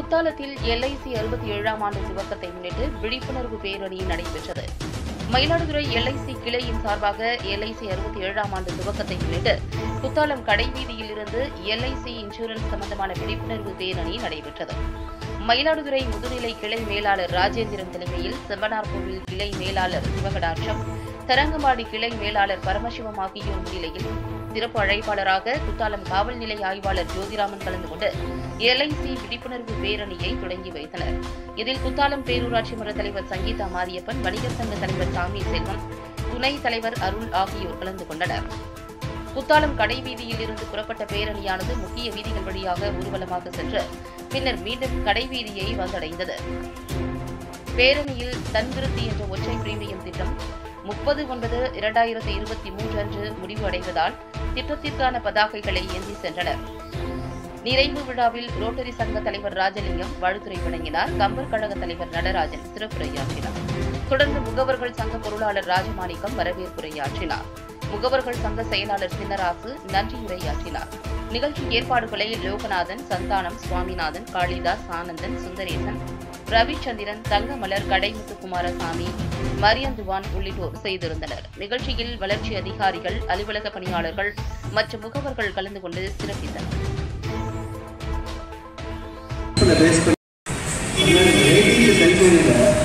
குத்தாலத்தில் LIC அறுபத்தி ஏழாம் ஆண்டு துவக்கத்தை முன்னிட்டு விழிப்புணர்வு பேரணி நடைபெற்றது மயிலாடுதுறை எல்ஐசி கிளையின் சார்பாக எல்ஐசி அறுபத்தி ஏழாம் ஆண்டு துவக்கத்தை முன்னிட்டு குத்தாலம் கடைவீதியில் இருந்து எல்ஐசி இன்சூரன்ஸ் சம்பந்தமான விழிப்புணர்வு பேரணி நடைபெற்றது மயிலாடுதுறை முதுநிலை கிளை மேலாளர் ராஜேந்திரன் தலைமையில் செவனார் கோவில் கிளை மேலாளர் சிவகடாட்சம் தரங்கம்பாடி கிளை மேலாளர் பரமசிவம் ஆகியோர் முன்னிலையில் சிறப்பு அழைப்பாளராக குத்தாலம் காவல் நிலைய ஆய்வாளர் ஜோதிராமன் கலந்து கொண்டு எல்ஐசி விழிப்புணர்வு பேரணியை தொடங்கி வைத்தனர் இதில் குத்தாலம் பேரூராட்சி மன்ற தலைவர் சங்கீதா மாரியப்பன் வணிகர் சங்க தலைவர் சாமி செல்வம் துணைத் தலைவர் அருள் ஆகியோர் கலந்து கொண்டனர் குத்தாலம் கடைவீதியில் இருந்து புறப்பட்ட பேரணியானது முக்கிய வீதிகள் வழியாக ஊர்வலமாக சென்று பின்னர் மீண்டும் கடைவீதியை வந்தடைந்தது பேரணியில் தன்விருத்தி என்ற ஒற்றை பிரீமியம் திட்டம் முப்பது ஒன்பது இரண்டாயிரத்தி இருபத்தி மூன்று அன்று முடிவு அடைவதால் திட்டத்திற்கான பதாகைகளை ஏந்தி சென்றனர் நிறைவு விழாவில் ரோட்டரி சங்க தலைவர் ராஜலிங்கம் வாழ்த்துரை வழங்கினார் கம்பர் கழக தலைவர் நடராஜன் சிறப்புரையாற்றினார் தொடர்ந்து முகவர்கள் சங்க பொருளாளர் ராஜமாணிக்கம் வரவேற்புரையாற்றினார் முகவர்கள் சங்க செயலாளர் சின்னராசு நன்றியுரையாற்றினார் நிகழ்ச்சி ஏற்பாடுகளை லோகநாதன் சந்தானம் சுவாமிநாதன் காளிதாஸ் ஆனந்தன் சுந்தரேசன் ரவிச்சந்திரன் தங்கமலர் கடைமுத்து குமாரசாமி மரியந்துவான் உள்ளிட்டோர் செய்திருந்தனர் நிகழ்ச்சியில் வளர்ச்சி அதிகாரிகள் அலுவலக பணியாளர்கள் மற்றும் முகவர்கள் கலந்து கொண்டு சிறப்பித்தனர் பேஸ் பண்ணி எயிட்டீன் சென்ச்சுரியில்